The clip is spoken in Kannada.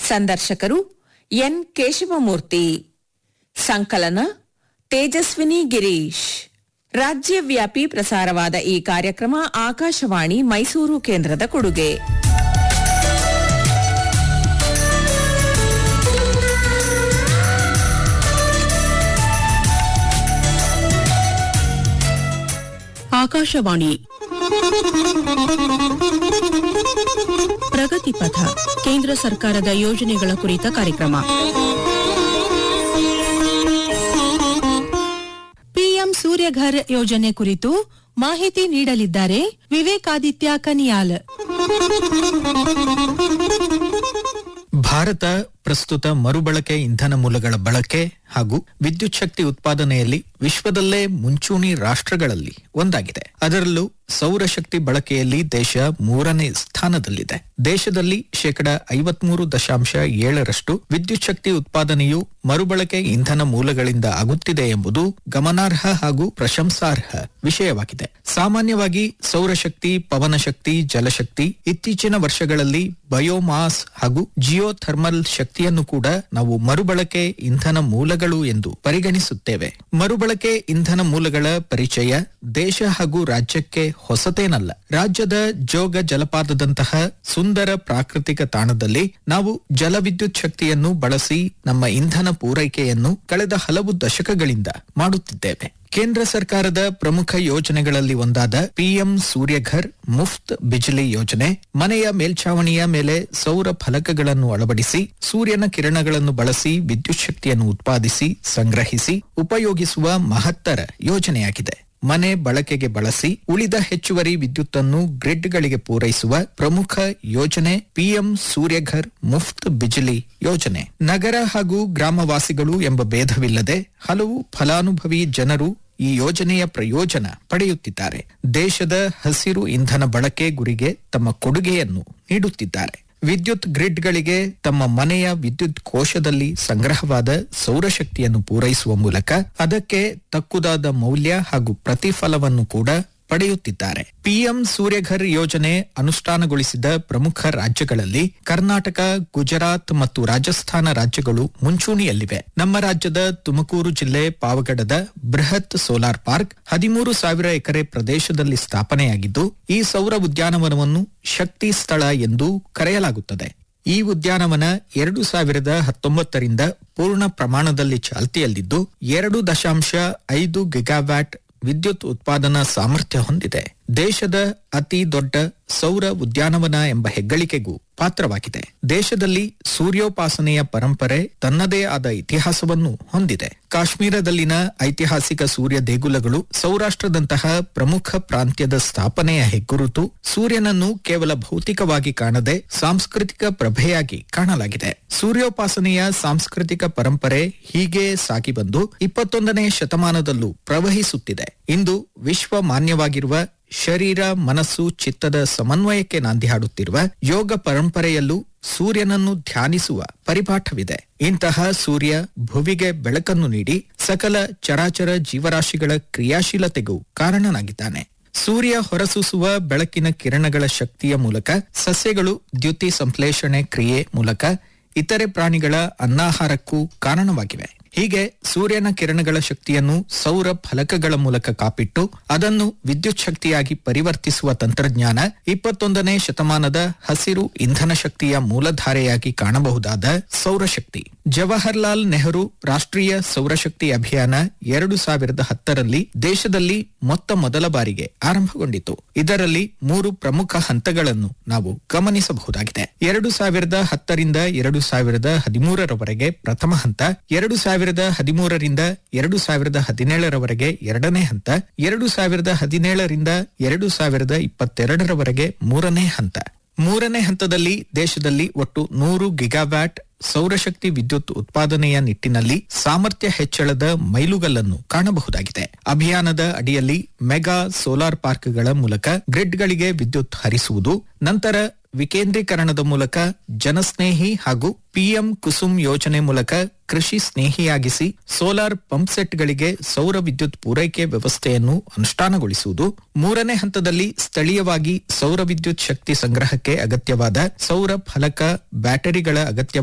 ಸಂದರ್ಶಕರು ಎನ್ ಕೇಶವಮೂರ್ತಿ ಸಂಕಲನ ತೇಜಸ್ವಿನಿ ಗಿರೀಶ್ ರಾಜ್ಯವ್ಯಾಪಿ ಪ್ರಸಾರವಾದ ಈ ಕಾರ್ಯಕ್ರಮ ಆಕಾಶವಾಣಿ ಮೈಸೂರು ಕೇಂದ್ರದ ಕೊಡುಗೆ ಆಕಾಶವಾಣಿ ಪ್ರಗತಿ ಪಥ ಕೇಂದ್ರ ಸರ್ಕಾರದ ಯೋಜನೆಗಳ ಕುರಿತ ಕಾರ್ಯಕ್ರಮ ಪಿಎಂ ಸೂರ್ಯಘರ್ ಯೋಜನೆ ಕುರಿತು ಮಾಹಿತಿ ನೀಡಲಿದ್ದಾರೆ ವಿವೇಕಾದಿತ್ಯ ಕನಿಯಾಲ್ ಭಾರತ ಪ್ರಸ್ತುತ ಮರುಬಳಕೆ ಇಂಧನ ಮೂಲಗಳ ಬಳಕೆ ಹಾಗೂ ವಿದ್ಯುತ್ ಶಕ್ತಿ ಉತ್ಪಾದನೆಯಲ್ಲಿ ವಿಶ್ವದಲ್ಲೇ ಮುಂಚೂಣಿ ರಾಷ್ಟ್ರಗಳಲ್ಲಿ ಒಂದಾಗಿದೆ ಅದರಲ್ಲೂ ಸೌರಶಕ್ತಿ ಬಳಕೆಯಲ್ಲಿ ದೇಶ ಮೂರನೇ ಸ್ಥಾನದಲ್ಲಿದೆ ದೇಶದಲ್ಲಿ ಶೇಕಡ ಐವತ್ಮೂರು ದಶಾಂಶ ಏಳರಷ್ಟು ವಿದ್ಯುತ್ ಶಕ್ತಿ ಉತ್ಪಾದನೆಯು ಮರುಬಳಕೆ ಇಂಧನ ಮೂಲಗಳಿಂದ ಆಗುತ್ತಿದೆ ಎಂಬುದು ಗಮನಾರ್ಹ ಹಾಗೂ ಪ್ರಶಂಸಾರ್ಹ ವಿಷಯವಾಗಿದೆ ಸಾಮಾನ್ಯವಾಗಿ ಸೌರಶಕ್ತಿ ಪವನಶಕ್ತಿ ಜಲಶಕ್ತಿ ಇತ್ತೀಚಿನ ವರ್ಷಗಳಲ್ಲಿ ಬಯೋಮಾಸ್ ಹಾಗೂ ಜಿಯೋಥರ್ಮಲ್ ಶಕ್ತಿಯನ್ನು ಕೂಡ ನಾವು ಮರುಬಳಕೆ ಇಂಧನ ಮೂಲಗಳು ಎಂದು ಪರಿಗಣಿಸುತ್ತೇವೆ ಮರುಬಳಕೆ ಇಂಧನ ಮೂಲಗಳ ಪರಿಚಯ ದೇಶ ಹಾಗೂ ರಾಜ್ಯಕ್ಕೆ ಹೊಸತೇನಲ್ಲ ರಾಜ್ಯದ ಜೋಗ ಜಲಪಾತದಂತಹ ಸುಂದರ ಪ್ರಾಕೃತಿಕ ತಾಣದಲ್ಲಿ ನಾವು ಜಲವಿದ್ಯುತ್ ಶಕ್ತಿಯನ್ನು ಬಳಸಿ ನಮ್ಮ ಇಂಧನ ಪೂರೈಕೆಯನ್ನು ಕಳೆದ ಹಲವು ದಶಕಗಳಿಂದ ಮಾಡುತ್ತಿದ್ದೇವೆ ಕೇಂದ್ರ ಸರ್ಕಾರದ ಪ್ರಮುಖ ಯೋಜನೆಗಳಲ್ಲಿ ಒಂದಾದ ಪಿಎಂ ಸೂರ್ಯಘರ್ ಮುಫ್ತ್ ಬಿಜಿಲಿ ಯೋಜನೆ ಮನೆಯ ಮೇಲ್ಛಾವಣಿಯ ಮೇಲೆ ಸೌರ ಫಲಕಗಳನ್ನು ಅಳವಡಿಸಿ ಸೂರ್ಯನ ಕಿರಣಗಳನ್ನು ಬಳಸಿ ವಿದ್ಯುತ್ ಶಕ್ತಿಯನ್ನು ಉತ್ಪಾದಿಸಿ ಸಂಗ್ರಹಿಸಿ ಉಪಯೋಗಿಸುವ ಮಹತ್ತರ ಯೋಜನೆಯಾಗಿದೆ ಮನೆ ಬಳಕೆಗೆ ಬಳಸಿ ಉಳಿದ ಹೆಚ್ಚುವರಿ ವಿದ್ಯುತ್ತನ್ನು ಗ್ರಿಡ್ಗಳಿಗೆ ಪೂರೈಸುವ ಪ್ರಮುಖ ಯೋಜನೆ ಪಿಎಂ ಸೂರ್ಯಘರ್ ಮುಫ್ತ್ ಬಿಜಿಲಿ ಯೋಜನೆ ನಗರ ಹಾಗೂ ಗ್ರಾಮವಾಸಿಗಳು ಎಂಬ ಭೇದವಿಲ್ಲದೆ ಹಲವು ಫಲಾನುಭವಿ ಜನರು ಈ ಯೋಜನೆಯ ಪ್ರಯೋಜನ ಪಡೆಯುತ್ತಿದ್ದಾರೆ ದೇಶದ ಹಸಿರು ಇಂಧನ ಬಳಕೆ ಗುರಿಗೆ ತಮ್ಮ ಕೊಡುಗೆಯನ್ನು ನೀಡುತ್ತಿದ್ದಾರೆ ವಿದ್ಯುತ್ ಗ್ರಿಡ್ಗಳಿಗೆ ತಮ್ಮ ಮನೆಯ ವಿದ್ಯುತ್ ಕೋಶದಲ್ಲಿ ಸಂಗ್ರಹವಾದ ಸೌರಶಕ್ತಿಯನ್ನು ಪೂರೈಸುವ ಮೂಲಕ ಅದಕ್ಕೆ ತಕ್ಕುದಾದ ಮೌಲ್ಯ ಹಾಗೂ ಪ್ರತಿಫಲವನ್ನು ಕೂಡ ಪಡೆಯುತ್ತಿದ್ದಾರೆ ಪಿಎಂ ಸೂರ್ಯಘರ್ ಯೋಜನೆ ಅನುಷ್ಠಾನಗೊಳಿಸಿದ ಪ್ರಮುಖ ರಾಜ್ಯಗಳಲ್ಲಿ ಕರ್ನಾಟಕ ಗುಜರಾತ್ ಮತ್ತು ರಾಜಸ್ಥಾನ ರಾಜ್ಯಗಳು ಮುಂಚೂಣಿಯಲ್ಲಿವೆ ನಮ್ಮ ರಾಜ್ಯದ ತುಮಕೂರು ಜಿಲ್ಲೆ ಪಾವಗಡದ ಬೃಹತ್ ಸೋಲಾರ್ ಪಾರ್ಕ್ ಹದಿಮೂರು ಸಾವಿರ ಎಕರೆ ಪ್ರದೇಶದಲ್ಲಿ ಸ್ಥಾಪನೆಯಾಗಿದ್ದು ಈ ಸೌರ ಉದ್ಯಾನವನವನ್ನು ಶಕ್ತಿ ಸ್ಥಳ ಎಂದು ಕರೆಯಲಾಗುತ್ತದೆ ಈ ಉದ್ಯಾನವನ ಎರಡು ಸಾವಿರದ ಹತ್ತೊಂಬತ್ತರಿಂದ ಪೂರ್ಣ ಪ್ರಮಾಣದಲ್ಲಿ ಚಾಲ್ತಿಯಲ್ಲಿದ್ದು ಎರಡು ದಶಾಂಶ ಐದು ಗಿಗಾವ್ಯಾಟ್ ವಿದ್ಯುತ್ ಉತ್ಪಾದನಾ ಸಾಮರ್ಥ್ಯ ಹೊಂದಿದೆ ದೇಶದ ಅತಿ ದೊಡ್ಡ ಸೌರ ಉದ್ಯಾನವನ ಎಂಬ ಹೆಗ್ಗಳಿಕೆಗೂ ಪಾತ್ರವಾಗಿದೆ ದೇಶದಲ್ಲಿ ಸೂರ್ಯೋಪಾಸನೆಯ ಪರಂಪರೆ ತನ್ನದೇ ಆದ ಇತಿಹಾಸವನ್ನು ಹೊಂದಿದೆ ಕಾಶ್ಮೀರದಲ್ಲಿನ ಐತಿಹಾಸಿಕ ಸೂರ್ಯ ದೇಗುಲಗಳು ಸೌರಾಷ್ಟ್ರದಂತಹ ಪ್ರಮುಖ ಪ್ರಾಂತ್ಯದ ಸ್ಥಾಪನೆಯ ಹೆಗ್ಗುರುತು ಸೂರ್ಯನನ್ನು ಕೇವಲ ಭೌತಿಕವಾಗಿ ಕಾಣದೆ ಸಾಂಸ್ಕೃತಿಕ ಪ್ರಭೆಯಾಗಿ ಕಾಣಲಾಗಿದೆ ಸೂರ್ಯೋಪಾಸನೆಯ ಸಾಂಸ್ಕೃತಿಕ ಪರಂಪರೆ ಹೀಗೆ ಸಾಗಿ ಬಂದು ಇಪ್ಪತ್ತೊಂದನೇ ಶತಮಾನದಲ್ಲೂ ಪ್ರವಹಿಸುತ್ತಿದೆ ಇಂದು ವಿಶ್ವ ಮಾನ್ಯವಾಗಿರುವ ಶರೀರ ಮನಸ್ಸು ಚಿತ್ತದ ಸಮನ್ವಯಕ್ಕೆ ನಾಂದಿ ಹಾಡುತ್ತಿರುವ ಯೋಗ ಪರಂಪರೆಯಲ್ಲೂ ಸೂರ್ಯನನ್ನು ಧ್ಯಾನಿಸುವ ಪರಿಪಾಠವಿದೆ ಇಂತಹ ಸೂರ್ಯ ಭುವಿಗೆ ಬೆಳಕನ್ನು ನೀಡಿ ಸಕಲ ಚರಾಚರ ಜೀವರಾಶಿಗಳ ಕ್ರಿಯಾಶೀಲತೆಗೂ ಕಾರಣನಾಗಿದ್ದಾನೆ ಸೂರ್ಯ ಹೊರಸೂಸುವ ಬೆಳಕಿನ ಕಿರಣಗಳ ಶಕ್ತಿಯ ಮೂಲಕ ಸಸ್ಯಗಳು ದ್ಯುತಿ ಸಂಶ್ಲೇಷಣೆ ಕ್ರಿಯೆ ಮೂಲಕ ಇತರೆ ಪ್ರಾಣಿಗಳ ಅನ್ನಾಹಾರಕ್ಕೂ ಕಾರಣವಾಗಿವೆ ಹೀಗೆ ಸೂರ್ಯನ ಕಿರಣಗಳ ಶಕ್ತಿಯನ್ನು ಸೌರ ಫಲಕಗಳ ಮೂಲಕ ಕಾಪಿಟ್ಟು ಅದನ್ನು ವಿದ್ಯುತ್ ಶಕ್ತಿಯಾಗಿ ಪರಿವರ್ತಿಸುವ ತಂತ್ರಜ್ಞಾನ ಇಪ್ಪತ್ತೊಂದನೇ ಶತಮಾನದ ಹಸಿರು ಇಂಧನ ಶಕ್ತಿಯ ಮೂಲಧಾರೆಯಾಗಿ ಕಾಣಬಹುದಾದ ಸೌರಶಕ್ತಿ ಜವಾಹರ್ಲಾಲ್ ನೆಹರು ರಾಷ್ಟ್ರೀಯ ಸೌರಶಕ್ತಿ ಅಭಿಯಾನ ಎರಡು ಸಾವಿರದ ಹತ್ತರಲ್ಲಿ ದೇಶದಲ್ಲಿ ಮೊತ್ತ ಮೊದಲ ಬಾರಿಗೆ ಆರಂಭಗೊಂಡಿತು ಇದರಲ್ಲಿ ಮೂರು ಪ್ರಮುಖ ಹಂತಗಳನ್ನು ನಾವು ಗಮನಿಸಬಹುದಾಗಿದೆ ಎರಡು ಸಾವಿರದ ಹತ್ತರಿಂದ ಎರಡು ಸಾವಿರದ ಹದಿಮೂರರವರೆಗೆ ಪ್ರಥಮ ಹಂತ ಎರಡು ಸಾವಿರದ ಹದಿಮೂರರಿಂದ ಎರಡು ಸಾವಿರದ ಹದಿನೇಳರವರೆಗೆ ಎರಡನೇ ಹಂತ ಎರಡು ಸಾವಿರದ ಹದಿನೇಳರಿಂದ ಎರಡು ಸಾವಿರದ ಇಪ್ಪತ್ತೆರಡರವರೆಗೆ ಮೂರನೇ ಹಂತ ಮೂರನೇ ಹಂತದಲ್ಲಿ ದೇಶದಲ್ಲಿ ಒಟ್ಟು ನೂರು ಗಿಗಾವ್ಯಾಟ್ ಸೌರಶಕ್ತಿ ವಿದ್ಯುತ್ ಉತ್ಪಾದನೆಯ ನಿಟ್ಟಿನಲ್ಲಿ ಸಾಮರ್ಥ್ಯ ಹೆಚ್ಚಳದ ಮೈಲುಗಲ್ಲನ್ನು ಕಾಣಬಹುದಾಗಿದೆ ಅಭಿಯಾನದ ಅಡಿಯಲ್ಲಿ ಮೆಗಾ ಸೋಲಾರ್ ಪಾರ್ಕ್ಗಳ ಮೂಲಕ ಗ್ರಿಡ್ಗಳಿಗೆ ವಿದ್ಯುತ್ ಹರಿಸುವುದು ನಂತರ ವಿಕೇಂದ್ರೀಕರಣದ ಮೂಲಕ ಜನಸ್ನೇಹಿ ಹಾಗೂ ಪಿಎಂ ಕುಸುಮ್ ಯೋಜನೆ ಮೂಲಕ ಕೃಷಿ ಸ್ನೇಹಿಯಾಗಿಸಿ ಸೋಲಾರ್ ಪಂಪ್ ಸೆಟ್ಗಳಿಗೆ ಸೌರ ವಿದ್ಯುತ್ ಪೂರೈಕೆ ವ್ಯವಸ್ಥೆಯನ್ನು ಅನುಷ್ಠಾನಗೊಳಿಸುವುದು ಮೂರನೇ ಹಂತದಲ್ಲಿ ಸ್ಥಳೀಯವಾಗಿ ಸೌರ ವಿದ್ಯುತ್ ಶಕ್ತಿ ಸಂಗ್ರಹಕ್ಕೆ ಅಗತ್ಯವಾದ ಸೌರ ಫಲಕ ಬ್ಯಾಟರಿಗಳ ಅಗತ್ಯ